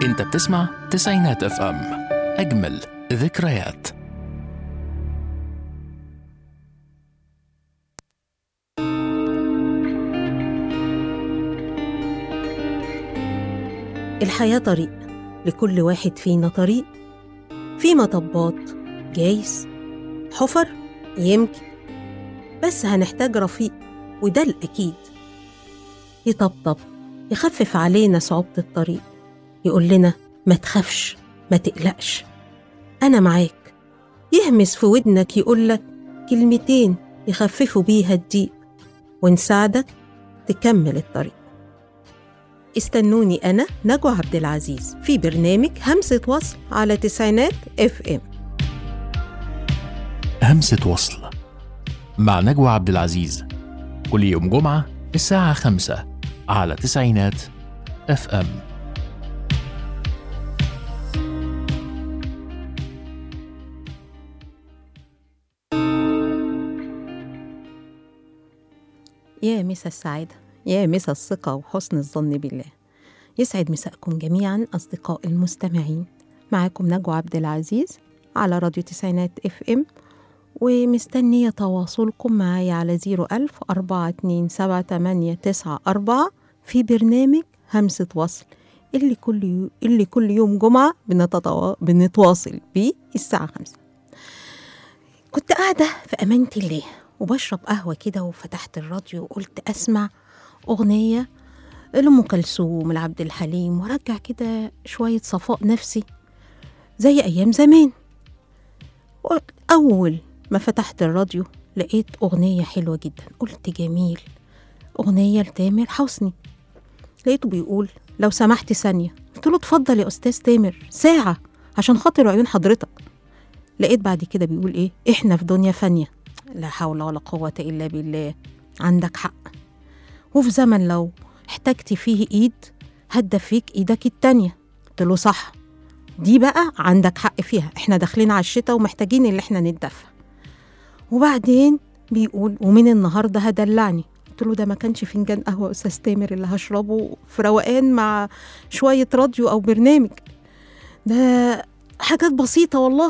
انت بتسمع تسعينات اف ام اجمل ذكريات الحياة طريق لكل واحد فينا طريق في مطبات جايز حفر يمكن بس هنحتاج رفيق وده الأكيد يطبطب يخفف علينا صعوبة الطريق يقول لنا ما تخافش ما تقلقش أنا معاك يهمس في ودنك يقولك كلمتين يخففوا بيها الضيق ونساعدك تكمل الطريق استنوني أنا نجوى عبد العزيز في برنامج همسة وصل على تسعينات اف ام همسة وصل مع نجوى عبد العزيز كل يوم جمعة الساعة خمسة على تسعينات اف ام يا مسا السعادة يا مسا الثقة وحسن الظن بالله يسعد مساءكم جميعا أصدقاء المستمعين معاكم نجوى عبد العزيز على راديو تسعينات اف ام ومستنية تواصلكم معايا على زيرو ألف أربعة اتنين سبعة تمانية تسعة أربعة في برنامج همسة وصل اللي كل يو... اللي كل يوم جمعة بنتطو... بنتواصل بيه الساعة خمسة كنت قاعدة في أمانة الله وبشرب قهوة كده وفتحت الراديو وقلت أسمع أغنية لأم كلثوم لعبد الحليم وأرجع كده شوية صفاء نفسي زي أيام زمان أول ما فتحت الراديو لقيت أغنية حلوة جدا قلت جميل أغنية لتامر حسني لقيته بيقول لو سمحت ثانية قلت له اتفضل يا أستاذ تامر ساعة عشان خاطر عيون حضرتك لقيت بعد كده بيقول إيه إحنا في دنيا فانية لا حول ولا قوة إلا بالله عندك حق وفي زمن لو احتجت فيه إيد هدى فيك إيدك التانية قلت له صح دي بقى عندك حق فيها احنا داخلين على الشتاء ومحتاجين اللي احنا نتدفى وبعدين بيقول ومن النهارده هدلعني قلت له ده ما كانش فنجان قهوه استاذ تامر اللي هشربه في روقان مع شويه راديو او برنامج ده حاجات بسيطه والله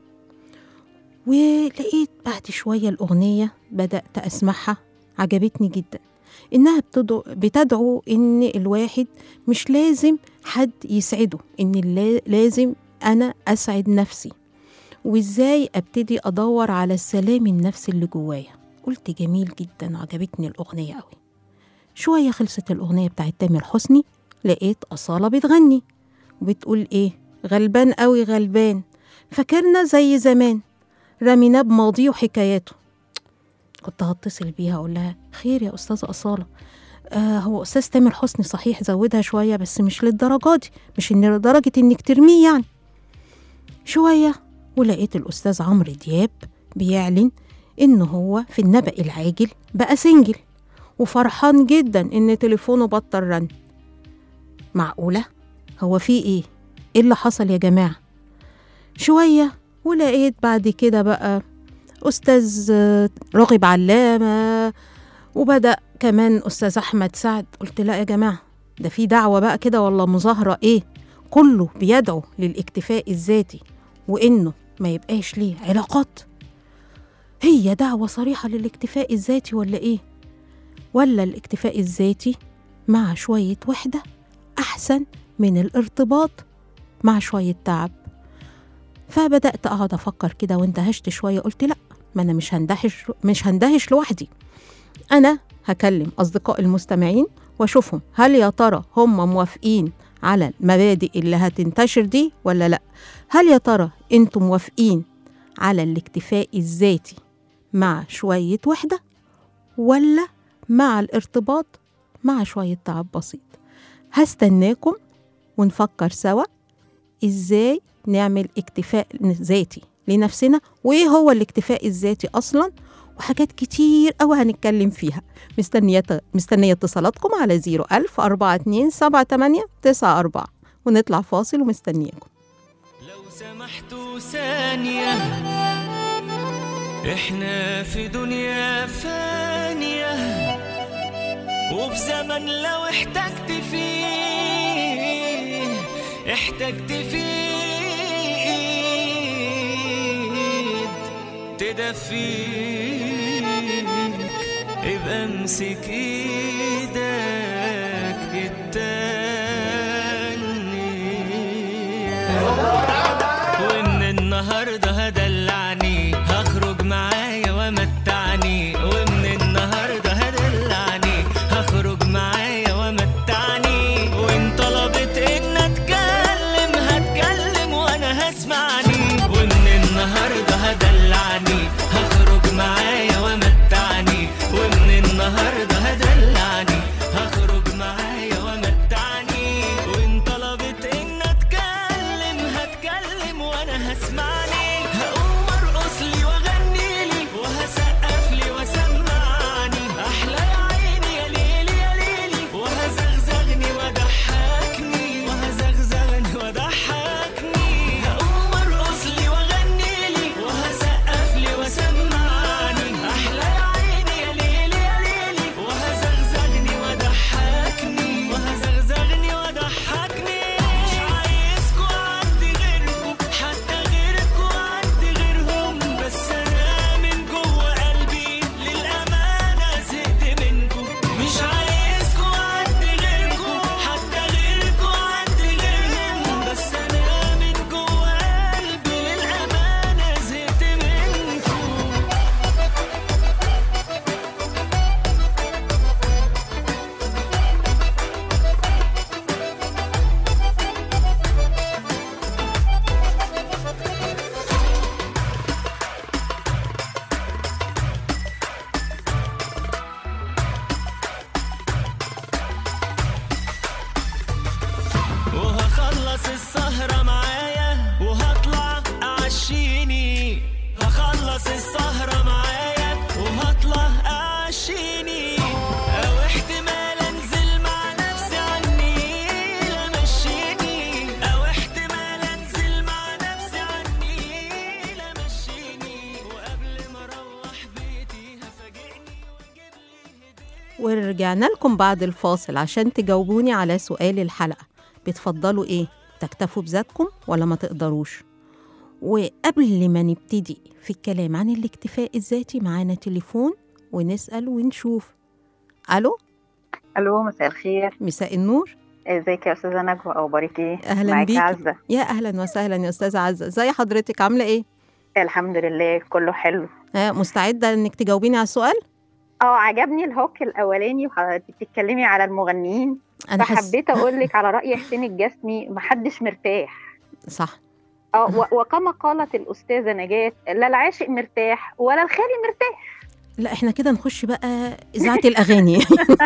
ولقيت بعد شويه الاغنيه بدات اسمعها عجبتني جدا انها بتدعو, بتدعو ان الواحد مش لازم حد يسعده ان لازم انا اسعد نفسي وازاي ابتدي ادور على السلام النفسي اللي جوايا قلت جميل جدا عجبتني الاغنيه قوي شويه خلصت الاغنيه بتاعت تامر حسني لقيت اصاله بتغني وبتقول ايه غلبان قوي غلبان فاكرنا زي زمان رميناه بماضيه وحكاياته كنت هتصل بيها اقول لها خير يا استاذه اصاله آه هو استاذ تامر حسني صحيح زودها شويه بس مش للدرجه دي مش ان لدرجه انك ترميه يعني شويه ولقيت الاستاذ عمرو دياب بيعلن ان هو في النبأ العاجل بقى سنجل وفرحان جدا ان تليفونه بطل رن معقوله هو في ايه ايه اللي حصل يا جماعه شويه ولقيت بعد كده بقى أستاذ راغب علامة وبدأ كمان أستاذ أحمد سعد قلت لا يا جماعة ده في دعوة بقى كده ولا مظاهرة إيه كله بيدعو للاكتفاء الذاتي وإنه ما يبقاش ليه علاقات هي دعوة صريحة للاكتفاء الذاتي ولا إيه ولا الاكتفاء الذاتي مع شوية وحدة أحسن من الارتباط مع شوية تعب فبدأت أقعد أفكر كده واندهشت شوية قلت لأ ما أنا مش هندهش مش هندهش لوحدي أنا هكلم أصدقاء المستمعين وأشوفهم هل يا ترى هم موافقين على المبادئ اللي هتنتشر دي ولا لأ هل يا ترى أنتم موافقين على الاكتفاء الذاتي مع شوية وحدة ولا مع الارتباط مع شوية تعب بسيط هستناكم ونفكر سوا إزاي نعمل اكتفاء ذاتي لنفسنا وايه هو الاكتفاء الذاتي اصلا وحاجات كتير قوي هنتكلم فيها مستنية مستنية اتصالاتكم على 01000 42 78 94 ونطلع فاصل ومستنياكم لو سمحتوا ثانية احنا في دنيا فانية وفي زمن لو احتجت فيه احتجت فيه ايد تدفيك ابقى امسك ايدك التانية ومن النهارده هدلعني هخرج معايا ومتعني ومن النهارده هدلعني هخرج معايا ومتعني وان طلبت ان اتكلم هتكلم وانا هسمعني ومن النهارده هدلعني هخرج معايا ومتعني ومن النهارده هدلعني هخرج معايا ومتعني وان طلبت ان اتكلم هتكلم وانا هسمعني هقوم ارقص لي واغني لي وهسقف لي وسمعني احلى يا عيني يا ليلي يا ليلي وهزغزغني وضحكني وهزغزغني وضحكني هقوم ارقص لي واغني لي وهسقف لي وسمعني احلى يا عيني يا ليلي يا ليلي وهزغزغني وضحكني وهزغزغني وضحكني مش عايزكوا عندي غيركم حتى غيركوا عندي غيرهم بس انا من جوه قلبي للامانه زهقت منكم مش عايزكوا عندي غيركم حتى غيركوا عندي غيرهم بس انا من جوه قلبي للامانه زهقت منكم وهخلص السهرة معايا وهطلع أعشيني هخلص السهرة معايا وهطلع أعشيني أو احتمال أنزل مع نفسي عني لا مشيني أو احتمال أنزل مع نفسي عني لا مشيني وقبل ما أروح بيتي هفاجئني وأجيب لي هدية ورجعنا لكم بعد الفاصل عشان تجاوبوني على سؤال الحلقة بتفضلوا ايه تكتفوا بذاتكم ولا ما تقدروش وقبل ما نبتدي في الكلام عن الاكتفاء الذاتي معانا تليفون ونسأل ونشوف ألو الو مساء الخير مساء النور ازيك يا استاذه نجوى اخبارك ايه أهلاً معاكي بيكي. عزه يا أهلا وسهلا يا أستاذة عزة زي حضرتك عاملة ايه الحمد لله كله حلو ها مستعدة انك تجاوبيني على السؤال اه عجبني الهوك الاولاني وحضرتك بتتكلمي على المغنيين أنا حس... فحبيت اقول لك على راي حسين الجسمي محدش مرتاح صح اه و- وكما قالت الاستاذه نجاه لا العاشق مرتاح ولا الخالي مرتاح لا احنا كده نخش بقى إذاعة الأغاني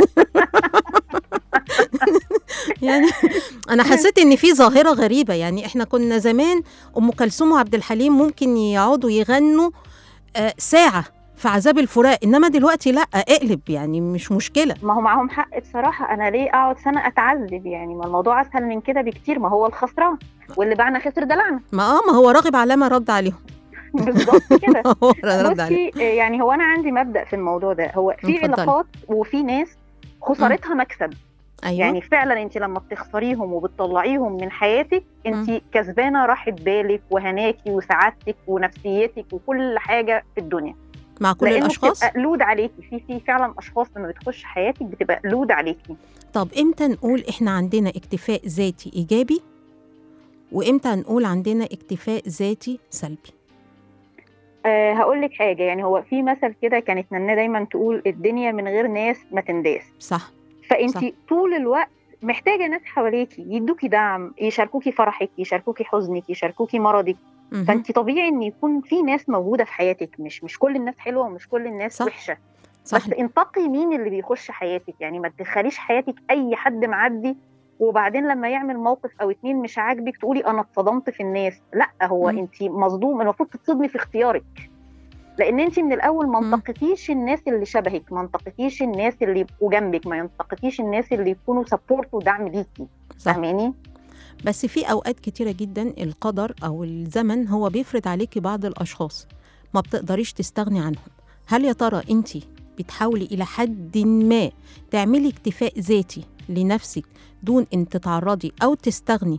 يعني أنا حسيت إن في ظاهرة غريبة يعني احنا كنا زمان أم كلثوم وعبد الحليم ممكن يقعدوا يغنوا آه، ساعة في عذاب الفراق إنما دلوقتي لا اقلب يعني مش مشكلة ما هو معاهم حق بصراحه انا ليه اقعد سنه اتعذب يعني ما الموضوع اسهل من كده بكتير ما هو الخسران واللي باعنا خسر دلعنا ما اه ما هو راغب علامة رد عليهم بالظبط كده هو رد عليه بصي يعني هو انا عندي مبدا في الموضوع ده هو في اتفضلي. علاقات وفي ناس خسارتها مكسب أيوه يعني فعلا انت لما بتخسريهم وبتطلعيهم من حياتك انت كسبانه راحه بالك وهناكي وسعادتك ونفسيتك وكل حاجه في الدنيا مع كل لانه الأشخاص بتبقى لود عليكي في في فعلا اشخاص لما بتخش حياتك بتبقى لود عليكي طب امتى نقول احنا عندنا اكتفاء ذاتي ايجابي وامتى نقول عندنا اكتفاء ذاتي سلبي أه هقول لك حاجه يعني هو في مثل كده كانت نانا دايما تقول الدنيا من غير ناس ما تنداس صح فانت صح. طول الوقت محتاجه ناس حواليكي يدوكي دعم يشاركوكي فرحك يشاركوكي حزنك يشاركوكي مرضك مهم. فانت طبيعي ان يكون في ناس موجوده في حياتك مش مش كل الناس حلوه ومش كل الناس صح. وحشه صح بس انتقي مين اللي بيخش حياتك يعني ما تدخليش حياتك اي حد معدي وبعدين لما يعمل موقف او اتنين مش عاجبك تقولي انا اتصدمت في الناس لا هو مم. انت مصدوم المفروض تتصدمي في اختيارك لان انت من الاول ما مم. انتقتيش الناس اللي شبهك ما انتقتيش الناس اللي يبقوا جنبك ما انتقتيش الناس اللي يكونوا سبورت ودعم ليكي صح فاهماني بس في اوقات كتيره جدا القدر او الزمن هو بيفرض عليكي بعض الاشخاص ما بتقدريش تستغني عنهم هل يا ترى انت بتحاولي الى حد ما تعملي اكتفاء ذاتي لنفسك دون ان تتعرضي او تستغني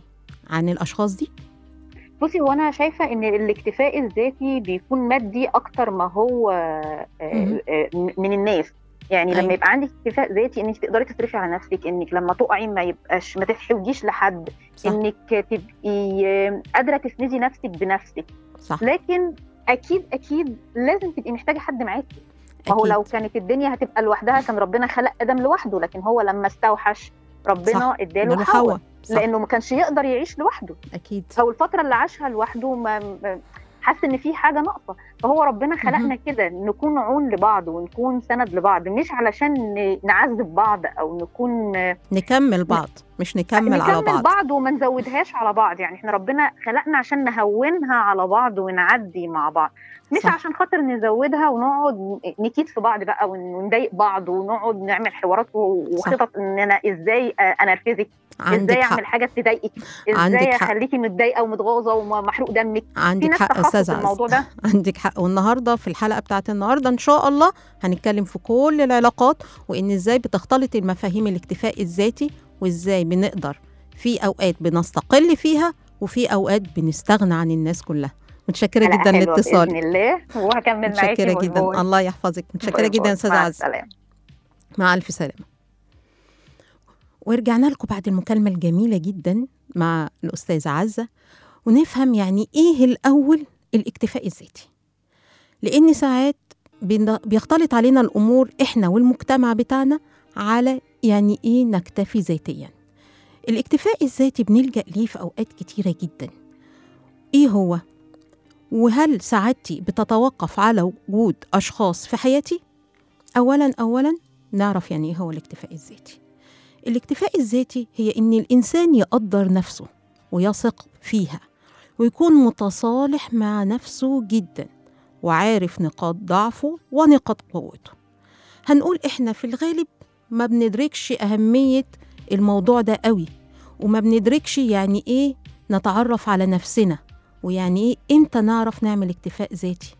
عن الاشخاص دي بصي هو انا شايفه ان الاكتفاء الذاتي بيكون مادي اكتر ما هو آه، مهم. آه، من الناس يعني لما أيوة. يبقى عندك اكتفاء ذاتي انك تقدري تصرفي على نفسك انك لما تقعي ما يبقاش ما تحوجيش لحد صح انك تبقي آه، قادره تسندي نفسك بنفسك صح لكن اكيد اكيد لازم تبقي محتاجه حد معاكي ما هو أكيد. لو كانت الدنيا هتبقى لوحدها كان ربنا خلق ادم لوحده لكن هو لما استوحش ربنا صح. اداله ماله حواء حواء صح لانه ما كانش يقدر يعيش لوحده اكيد او الفتره اللي عاشها لوحده ما ما- حاسس ان في حاجه ناقصه فهو ربنا خلقنا كده نكون عون لبعض ونكون سند لبعض مش علشان ن- نعذب بعض او نكون نكمل بعض مش نكمل على بعض بعض وما نزودهاش على بعض يعني احنا ربنا خلقنا عشان نهونها على بعض ونعدي مع بعض مش صح. عشان خاطر نزودها ونقعد نكيد في بعض بقى ون- ونضايق بعض ونقعد نعمل حوارات و- صح. وخطط ان انا ازاي آه، انرفزك عندك ازاي حق اعمل حاجه تضايقك عندك ازاي حق. اخليكي متضايقه ومتغاظه ومحروق دمك في عندك ناس حق تخصص استاذ عز الموضوع ده عندك حق والنهارده في الحلقه بتاعت النهارده ان شاء الله هنتكلم في كل العلاقات وان ازاي بتختلط المفاهيم الاكتفاء الذاتي وازاي بنقدر في اوقات بنستقل فيها وفي اوقات بنستغنى عن الناس كلها متشكره حلقة جدا حلوة لاتصالك باذن الله وهكمل معاكي متشكره باي جدا باي. الله يحفظك متشكره باي جدا باي. يا استاذ مع عز السلامة. مع الف سلامه ورجعنا لكم بعد المكالمه الجميله جدا مع الاستاذه عزه ونفهم يعني ايه الاول الاكتفاء الذاتي لان ساعات بن- بيختلط علينا الامور احنا والمجتمع بتاعنا على يعني ايه نكتفي ذاتيا الاكتفاء الذاتي بنلجا ليه في اوقات كتيره جدا ايه هو وهل سعادتي بتتوقف على وجود اشخاص في حياتي اولا اولا نعرف يعني ايه هو الاكتفاء الذاتي الاكتفاء الذاتي هي ان الانسان يقدر نفسه ويثق فيها ويكون متصالح مع نفسه جدا وعارف نقاط ضعفه ونقاط قوته هنقول احنا في الغالب ما بندركش اهميه الموضوع ده قوي وما بندركش يعني ايه نتعرف على نفسنا ويعني ايه امتى نعرف نعمل اكتفاء ذاتي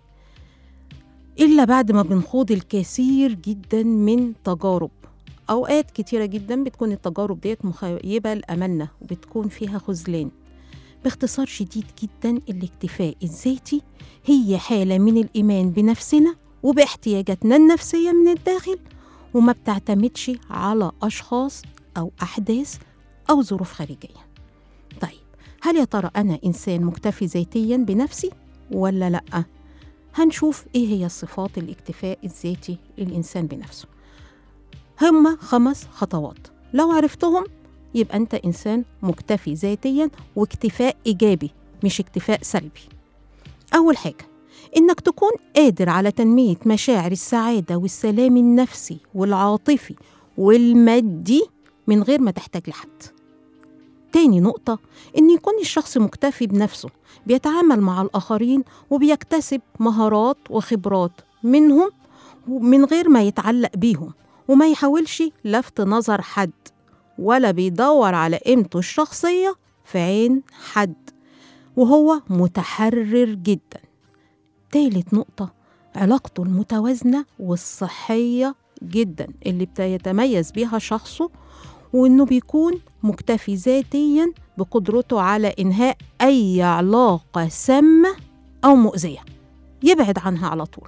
الا بعد ما بنخوض الكثير جدا من تجارب اوقات كتيره جدا بتكون التجارب ديت مخيبه لاملنا وبتكون فيها خذلان باختصار شديد جدا الاكتفاء الذاتي هي حاله من الايمان بنفسنا وباحتياجاتنا النفسيه من الداخل وما بتعتمدش على اشخاص او احداث او ظروف خارجيه طيب هل يا ترى انا انسان مكتفي ذاتيا بنفسي ولا لا هنشوف ايه هي صفات الاكتفاء الذاتي للانسان بنفسه هما خمس خطوات لو عرفتهم يبقى انت انسان مكتفي ذاتيا واكتفاء ايجابي مش اكتفاء سلبي اول حاجه انك تكون قادر على تنميه مشاعر السعاده والسلام النفسي والعاطفي والمادي من غير ما تحتاج لحد تاني نقطة إن يكون الشخص مكتفي بنفسه بيتعامل مع الآخرين وبيكتسب مهارات وخبرات منهم من غير ما يتعلق بيهم وما يحاولش لفت نظر حد ولا بيدور على قيمته الشخصية في عين حد وهو متحرر جدا تالت نقطة علاقته المتوازنة والصحية جدا اللي بيتميز بيها شخصه وإنه بيكون مكتفي ذاتيا بقدرته على إنهاء أي علاقة سامة أو مؤذية يبعد عنها على طول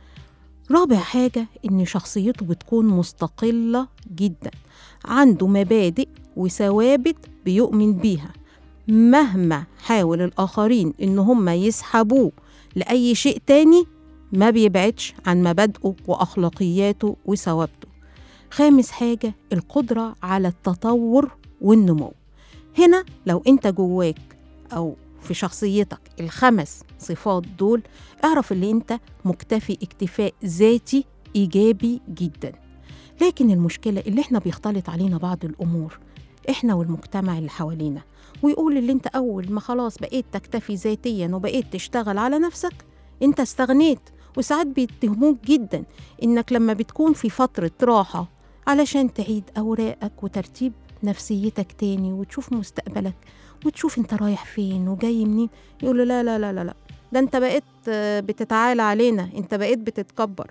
رابع حاجة إن شخصيته بتكون مستقلة جدا عنده مبادئ وثوابت بيؤمن بيها مهما حاول الآخرين إن هم يسحبوه لأي شيء تاني ما بيبعدش عن مبادئه وأخلاقياته وثوابته خامس حاجة القدرة على التطور والنمو هنا لو انت جواك أو في شخصيتك الخمس صفات دول اعرف اللي انت مكتفي اكتفاء ذاتي إيجابي جدا لكن المشكلة اللي احنا بيختلط علينا بعض الأمور احنا والمجتمع اللي حوالينا ويقول اللي انت أول ما خلاص بقيت تكتفي ذاتيا وبقيت تشتغل على نفسك انت استغنيت وساعات بيتهموك جدا انك لما بتكون في فترة راحة علشان تعيد أوراقك وترتيب نفسيتك تاني وتشوف مستقبلك وتشوف انت رايح فين وجاي منين يقولوا لا لا لا لا لا ده انت بقيت آه، بتتعالى علينا انت بقيت بتتكبر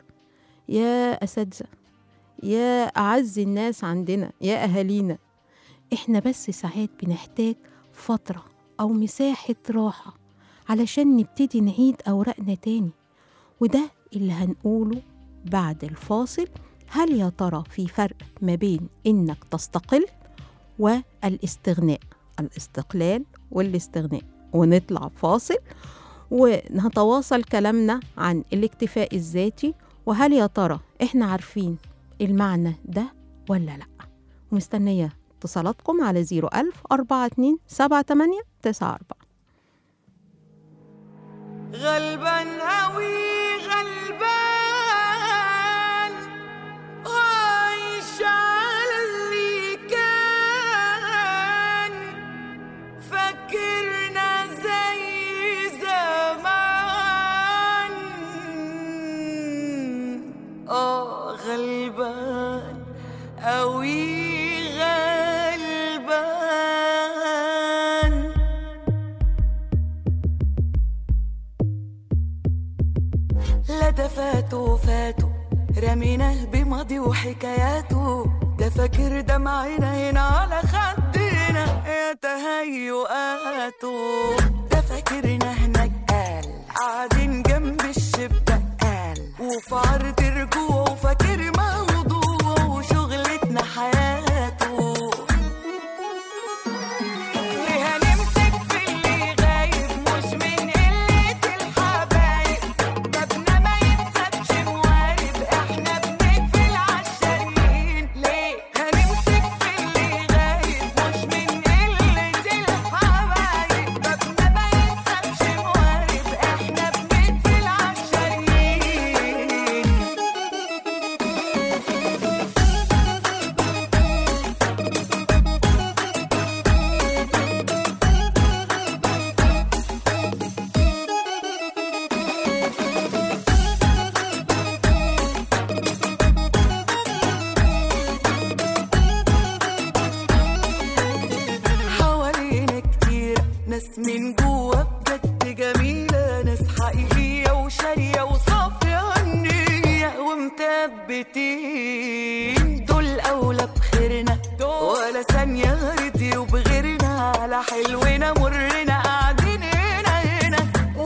يا أساتذة يا أعز الناس عندنا يا أهالينا احنا بس ساعات بنحتاج فترة أو مساحة راحة علشان نبتدي نعيد أوراقنا تاني وده اللي هنقوله بعد الفاصل هل يا ترى في فرق ما بين إنك تستقل والاستغناء الاستقلال والاستغناء ونطلع فاصل ونتواصل كلامنا عن الاكتفاء الذاتي وهل يا ترى احنا عارفين المعنى ده ولا لا ومستنية اتصالاتكم على 01000 42 78 94 غلبان أوي غلبان عايش على اللي كان فكرنا زي زمان اه غلبان أوي غلبان لا ده فاتوا فاتوا رميناه بماضي وحكاياته ده فاكر دمعنا هنا على خدنا يا تهيؤاته ده فاكرنا هناك قال قاعدين جنب الشباك قال وفي عرض رجوعه فاكر موضوعه وشغلتنا حياته ليه هنمسك في اللي غايب مش من قلة الحبايب بابنا ما يتسابش موارب احنا بنقفل عالشاريين ليه هنمسك في اللي غايب مش من قلة الحبايب بابنا ما يتسابش موارب احنا بنقفل عالشاريين حوالينا كتير ناس من جوا بجد جميلة ناس حقيقية وشارية وصافية النية ومثبتين دول أولى بخيرنا ولا ثانية رضيوا بغيرنا على حلونا مرنا قاعدين هنا هنا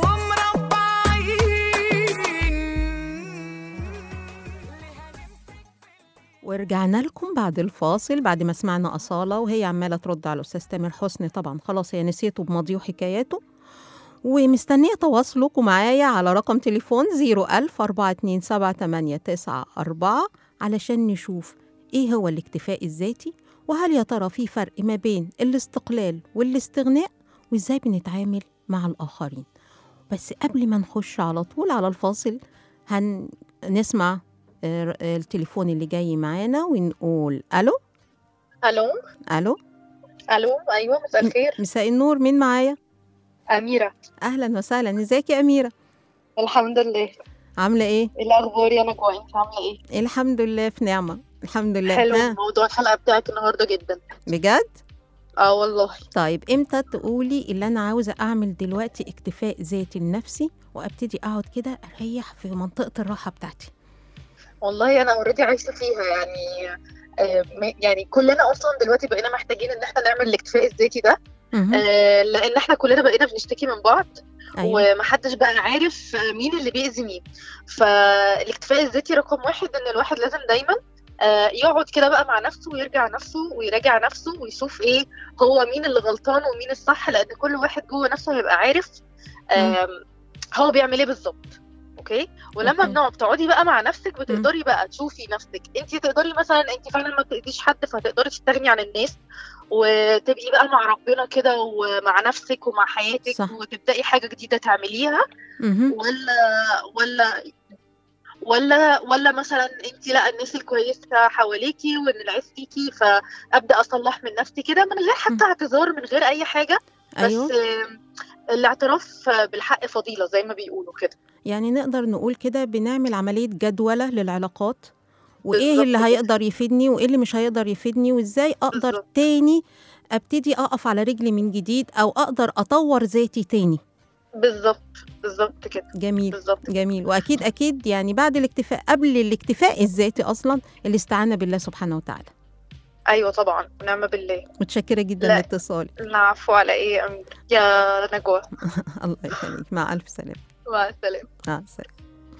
ومربعين ورجعنا لكم بعد الفاصل بعد ما سمعنا أصالة وهي عمالة ترد على الأستاذ تامر حسني طبعا خلاص هي نسيته بماضيه وحكاياته ومستنية تواصلكم معايا على رقم تليفون 01000 427 علشان نشوف إيه هو الاكتفاء الذاتي وهل يا ترى في فرق ما بين الاستقلال والاستغناء وإزاي بنتعامل مع الآخرين بس قبل ما نخش على طول على الفاصل هنسمع آه، التليفون اللي جاي معانا ونقول الو الو الو الو ايوه مساء الخير مساء النور مين معايا اميره اهلا وسهلا ازيك يا اميره الحمد لله عامله ايه ايه الاخبار يا نجوى انت عامله ايه الحمد لله في نعمه الحمد لله حلو ها، موضوع الحلقه بتاعك النهارده جدا بجد اه والله طيب امتى تقولي اللي انا عاوزه اعمل دلوقتي اكتفاء ذاتي لنفسي وابتدي اقعد كده اريح في منطقه الراحه بتاعتي والله انا اوريدي عايشه فيها يعني آه، م- يعني كلنا اصلا دلوقتي بقينا محتاجين ان احنا نعمل الاكتفاء الذاتي ده مهم. آه، لان احنا كلنا بقينا بنشتكي من بعض ايوه ومحدش بقى عارف مين اللي بيأذي مين فالاكتفاء الذاتي رقم واحد ان الواحد لازم دايما آه، يقعد كده بقى مع نفسه ويرجع نفسه ويراجع نفسه ويشوف ايه هو مين اللي غلطان ومين الصح لان كل واحد جوه نفسه هيبقى عارف آم، هو بيعمل ايه بالظبط اوكي ولما أوكي. بنقعد تقعدي بقى مع نفسك بتقدري بقى تشوفي نفسك انت تقدري مثلا انت فعلا ما بتأذيش حد فتقدري تستغني عن الناس وتبقي بقى مع ربنا كده ومع نفسك ومع حياتك صح. وتبدأي حاجة جديدة تعمليها مهم. ولا ولا ولا ولا مثلا انت لا الناس الكويسه حواليكي وان العيب فيكي فابدا اصلح من نفسي كده من غير حتى اعتذار من غير اي حاجه بس ايوه آم، الاعتراف بالحق فضيله زي ما بيقولوا كده يعني نقدر نقول كده بنعمل عمليه جدوله للعلاقات وايه بالظبط اللي كده. هيقدر يفيدني وايه اللي مش هيقدر يفيدني وازاي اقدر بالظبط. تاني ابتدي اقف على رجلي من جديد او اقدر اطور ذاتي تاني بالظبط بالظبط كده جميل بالظبط جميل واكيد اكيد يعني بعد الاكتفاء قبل الاكتفاء الذاتي اصلا الاستعانه بالله سبحانه وتعالى ايوه طبعا ونعم بالله متشكره جدا لا. لاتصالك العفو على ايه يا امير يا نجوى الله يخليك مع الف سلامه مع السلامه مع السلامة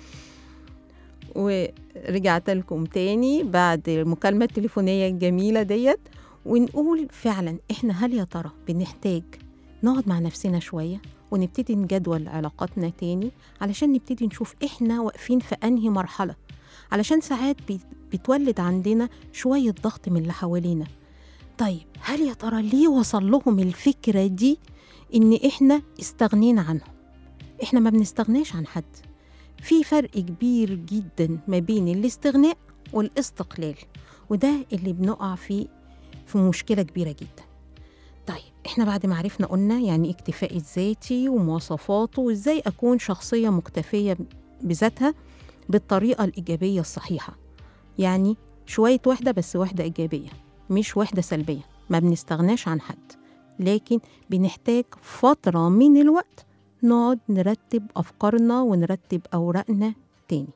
ورجعت لكم تاني بعد المكالمة التليفونية الجميلة ديت ونقول فعلا احنا هل يا ترى بنحتاج نقعد مع نفسنا شوية ونبتدي نجدول علاقاتنا تاني علشان نبتدي نشوف احنا واقفين في انهي مرحلة علشان ساعات بيت- بتولد عندنا شوية ضغط من اللي حوالينا طيب هل يا ترى ليه وصل لهم الفكرة دي ان احنا استغنينا عنهم احنا ما بنستغناش عن حد في فرق كبير جدا ما بين الاستغناء والاستقلال وده اللي بنقع فيه في مشكلة كبيرة جدا طيب احنا بعد ما عرفنا قلنا يعني إيه اكتفاء الذاتي ومواصفاته وازاي اكون شخصية مكتفية بذاتها بالطريقة الإيجابية الصحيحة يعني شوية وحدة بس وحدة إيجابية مش وحدة سلبية ما بنستغناش عن حد لكن بنحتاج فترة من الوقت نقعد نرتب أفكارنا ونرتب أوراقنا تاني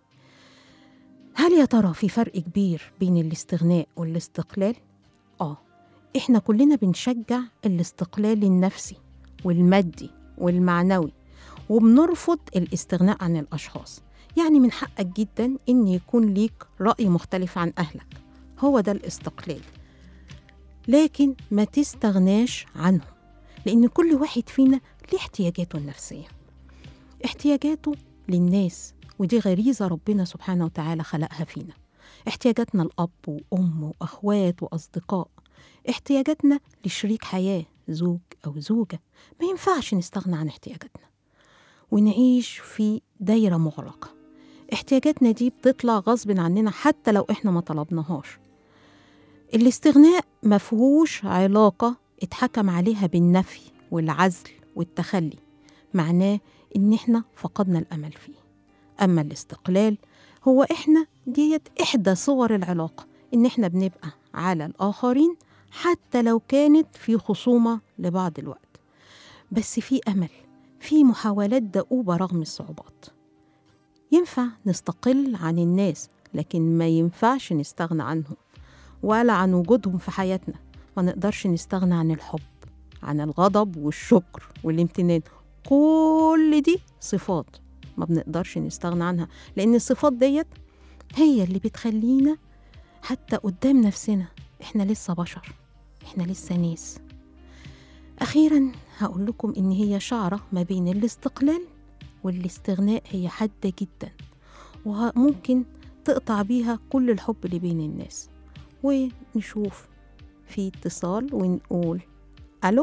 هل يا ترى في فرق كبير بين الاستغناء والاستقلال؟ آه إحنا كلنا بنشجع الاستقلال النفسي والمادي والمعنوي وبنرفض الاستغناء عن الأشخاص يعني من حقك جدا إن يكون ليك رأي مختلف عن أهلك هو ده الاستقلال لكن ما تستغناش عنهم لأن كل واحد فينا ليه احتياجاته النفسية احتياجاته للناس ودي غريزة ربنا سبحانه وتعالى خلقها فينا احتياجاتنا الأب وأم وأخوات وأصدقاء احتياجاتنا لشريك حياة زوج أو زوجة ما ينفعش نستغنى عن احتياجاتنا ونعيش في دايرة مغلقة احتياجاتنا دي بتطلع غصب عننا حتى لو احنا ما طلبناهاش الاستغناء مفهوش علاقة اتحكم عليها بالنفي والعزل والتخلي معناه إن إحنا فقدنا الأمل فيه أما الاستقلال هو إحنا ديت إحدى صور العلاقة إن إحنا بنبقى على الآخرين حتى لو كانت في خصومة لبعض الوقت بس في أمل في محاولات دؤوبة رغم الصعوبات ينفع نستقل عن الناس لكن ما ينفعش نستغنى عنهم ولا عن وجودهم في حياتنا ما نقدرش نستغنى عن الحب عن الغضب والشكر والامتنان كل دي صفات ما بنقدرش نستغنى عنها لأن الصفات ديت هي اللي بتخلينا حتى قدام نفسنا احنا لسه بشر احنا لسه ناس أخيرا هقول لكم إن هي شعرة ما بين الاستقلال والاستغناء هي حادة جدا وممكن تقطع بيها كل الحب اللي بين الناس ونشوف في اتصال ونقول ألو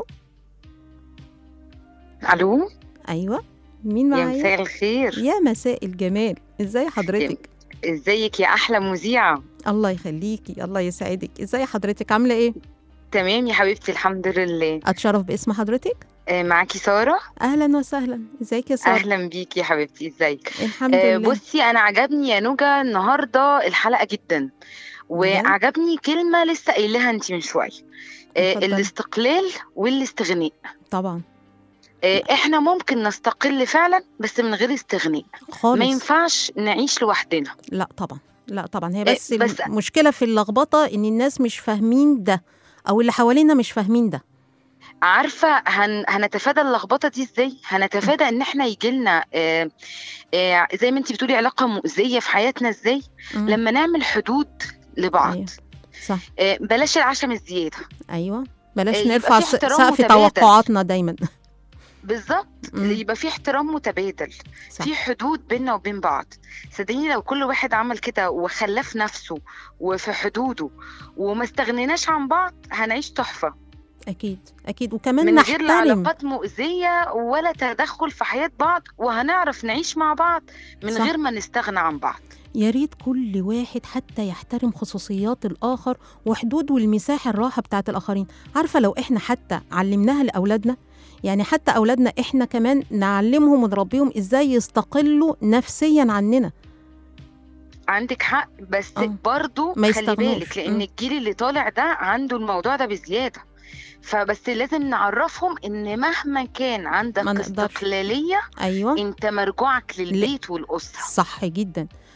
الو أيوة مين يا معايا؟ مساء الخير يا مساء الجمال ازاي حضرتك؟ ازيك يا احلى مذيعه الله يخليكي الله يسعدك ازاي حضرتك عاملة ايه؟ تمام يا حبيبتي الحمد لله أتشرف باسم حضرتك؟ آه، معاكي ساره أهلا وسهلا ازيك يا سارة؟ اهلا بيكي يا حبيبتي ازيك الحمد آه، لله بصي انا عجبني يا نوجا النهارده الحلقه جدا وعجبني كلمه لسه قايلها انت من شويه آه، اتفضلي. الاستقلال والاستغناء طبعا آه، احنا ممكن نستقل فعلا بس من غير استغناء خالص ما ينفعش نعيش لوحدنا لا طبعا لا طبعا هي إيه، بس, بس- المشكلة في اللخبطة إن الناس مش فاهمين ده أو اللي حوالينا مش فاهمين ده عارفه هن... هنتفادى اللخبطه دي ازاي هنتفادى ان احنا يجي لنا آه... آه... زي ما انت بتقولي علاقه مؤذيه في حياتنا ازاي مم. لما نعمل حدود لبعض أيوة. صح آه... بلاش العشم الزياده أيوة بلاش إيه، يبقى نرفع في س- احترام سقف متبادل. توقعاتنا دايما بالظبط مم. يبقى في احترام متبادل صح. في حدود بيننا وبين بعض صدقيني لو كل واحد عمل كده وخلاه في نفسه وفي حدوده وما استغنيناش عن بعض هنعيش تحفه أكيد أكيد وكمان من غير لا نحترم علاقات مؤذية ولا تدخل في حياة بعض وهنعرف نعيش مع بعض من صح. غير ما نستغنى عن بعض يا ريت كل واحد حتى يحترم خصوصيات الآخر وحدود والمساحة الراحة بتاعت الآخرين عارفة لو إحنا حتى علمناها لأولادنا يعني حتى أولادنا إحنا كمان نعلمهم ونربيهم إزاي يستقلوا نفسيا عننا عندك حق بس آه. برضو ما خلي يستغنوش. بالك لأن مم. الجيل اللي طالع ده عنده الموضوع ده بزيادة فبس لازم نعرفهم ان مهما كان عندك ما نقدرش. استقلالية أيوة انت مرجوعك للبيت والأسرة صح جدا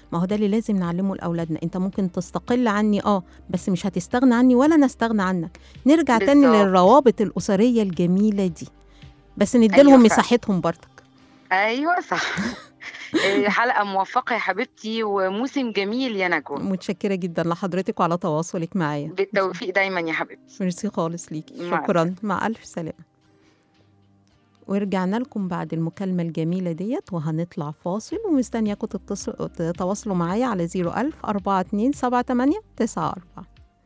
ما هو ده اللي لازم نعلمه لاولادنا انت ممكن تستقل عني اه بس مش هتستغنى عني ولا انا استغنى عنك نرجع تاني بالظبط. للروابط الاسريه الجميله دي بس نديلهم أيوة فعلا. مساحتهم برضك ايوه صح إيه، حلقه موفقه يا حبيبتي وموسم جميل يا نجوى متشكره جدا لحضرتك وعلى تواصلك معايا بالتوفيق دايما يا حبيبتي ميرسي خالص ليكي مع شكرا مع ألف سلامة ورجعنا لكم بعد المكالمة الجميلة ديت وهنطلع فاصل ومستنياكم تتصلوا تتواصلوا معايا على 01000 42 78 94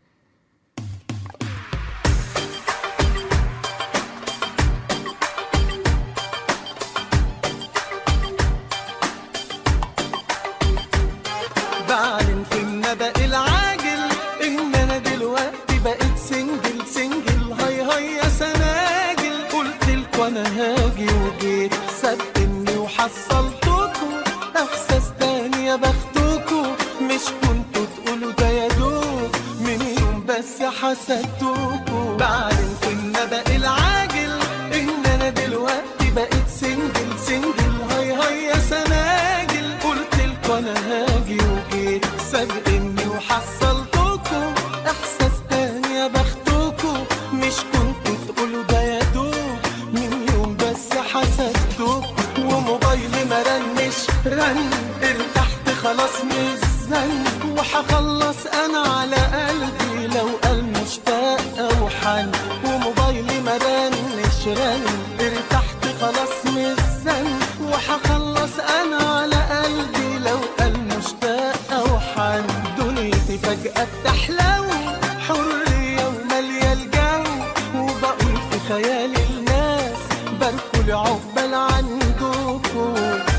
بعلن في النبأ العاجل ان انا دلوقتي بقيت سنجل سنجل هاي هاي يا سناجل قلت لكم انا هاجي وجيت صدقني وحصلتكم احساس تاني يا بختكم مش كنتوا تقولوا ده يا دوب من يوم بس حسدتكم بعلن في النبأ العاجل ان انا دلوقتي بقيت سنجل سنجل هاي هاي يا سناجل قلت لكم انا هاجي وجيت سابقني وحصلتكم احساس تاني يا بختكم مش كنتوا تقولوا ده يا دوب من يوم بس حسدتكم وموبايلي ما رنش رن ارتحت خلاص من الزن وحخلص انا على قلبي لو قال مشتاق او حن وموبايلي ما رنش رن ارتحت خلاص من الزن وحخلص انا على قلبي لو قال مشتاق او حن دنيتي فجأة بتحلو حرية ومالية الجو وبقول في خيالي الناس باركوا لي عقبال عندكم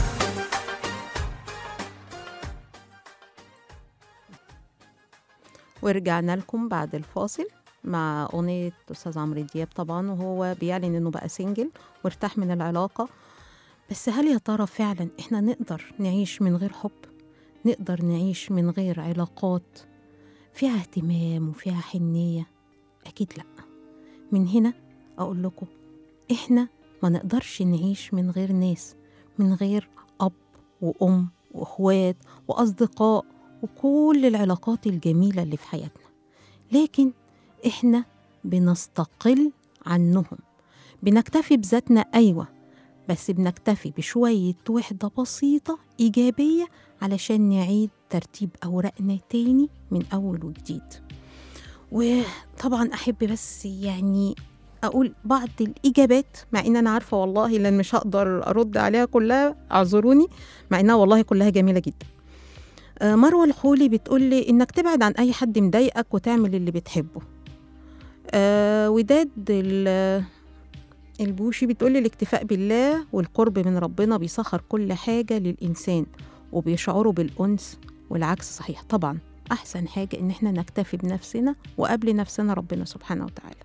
ورجعنا لكم بعد الفاصل مع أغنية أستاذ عمرو دياب طبعا وهو بيعلن إنه بقى سنجل وارتاح من العلاقة بس هل يا ترى فعلا إحنا نقدر نعيش من غير حب؟ نقدر نعيش من غير علاقات فيها اهتمام وفيها حنية؟ أكيد لأ من هنا أقول لكم إحنا ما نقدرش نعيش من غير ناس من غير أب وأم وإخوات وأصدقاء وكل العلاقات الجميلة اللي في حياتنا لكن إحنا بنستقل عنهم بنكتفي بذاتنا أيوة بس بنكتفي بشوية وحدة بسيطة إيجابية علشان نعيد ترتيب أوراقنا تاني من أول وجديد وطبعا أحب بس يعني أقول بعض الإجابات مع إن أنا عارفة والله لأن مش هقدر أرد عليها كلها اعذروني مع إنها والله كلها جميلة جدا آه، مروة الخولي بتقول لي إنك تبعد عن أي حد مضايقك وتعمل اللي بتحبه آه وداد ال- البوشي بتقول لي الاكتفاء بالله والقرب من ربنا بيسخر كل حاجة للإنسان وبيشعروا بالأنس والعكس صحيح طبعا أحسن حاجة إن إحنا نكتفي بنفسنا وقبل نفسنا ربنا سبحانه وتعالى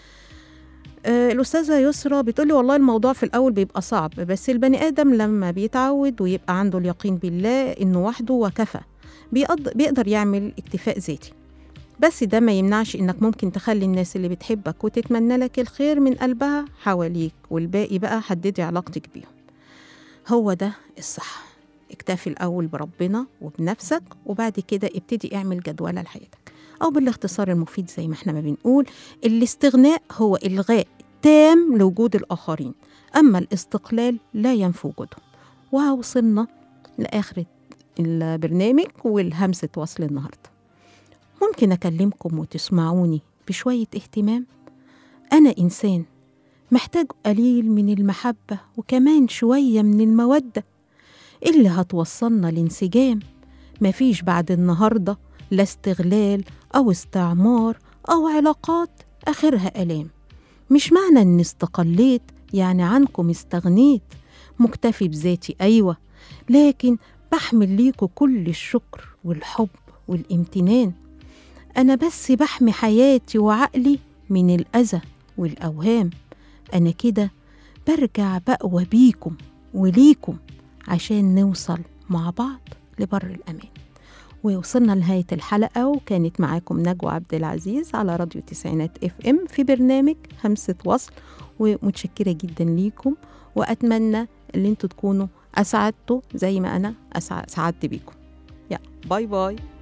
آه، الأستاذة يسرى بتقولي والله الموضوع في الأول بيبقى صعب بس البني آدم لما بيتعود ويبقى عنده اليقين بالله إنه وحده وكفى بيقد- بيقدر يعمل اكتفاء ذاتي بس ده ما يمنعش إنك ممكن تخلي الناس اللي بتحبك وتتمنى لك الخير من قلبها حواليك والباقي بقى حددي علاقتك بيهم هو ده الصح اكتفي الأول بربنا وبنفسك وبعد كده ابتدي اعمل جدولة لحياتك أو بالاختصار المفيد زي ما احنا ما بنقول الاستغناء هو إلغاء تام لوجود الآخرين أما الاستقلال لا ينفي وجودهم ووصلنا لآخر البرنامج والهمسة وصل النهاردة ممكن أكلمكم وتسمعوني بشوية اهتمام أنا إنسان محتاج قليل من المحبة وكمان شوية من المودة اللي هتوصلنا لانسجام مفيش بعد النهاردة لا استغلال أو استعمار أو علاقات آخرها آلام مش معنى إني استقليت يعني عنكم استغنيت مكتفي بذاتي أيوة لكن بحمل ليكوا كل الشكر والحب والامتنان أنا بس بحمي حياتي وعقلي من الأذى والأوهام أنا كده برجع بقوى بيكم وليكم عشان نوصل مع بعض لبر الأمان ووصلنا لنهاية الحلقة وكانت معاكم نجوى عبد العزيز على راديو تسعينات اف ام في برنامج همسة وصل ومتشكرة جدا ليكم وأتمنى ان انتوا تكونوا أسعدتوا زي ما أنا أسع- سعدت بيكم يلا باي باي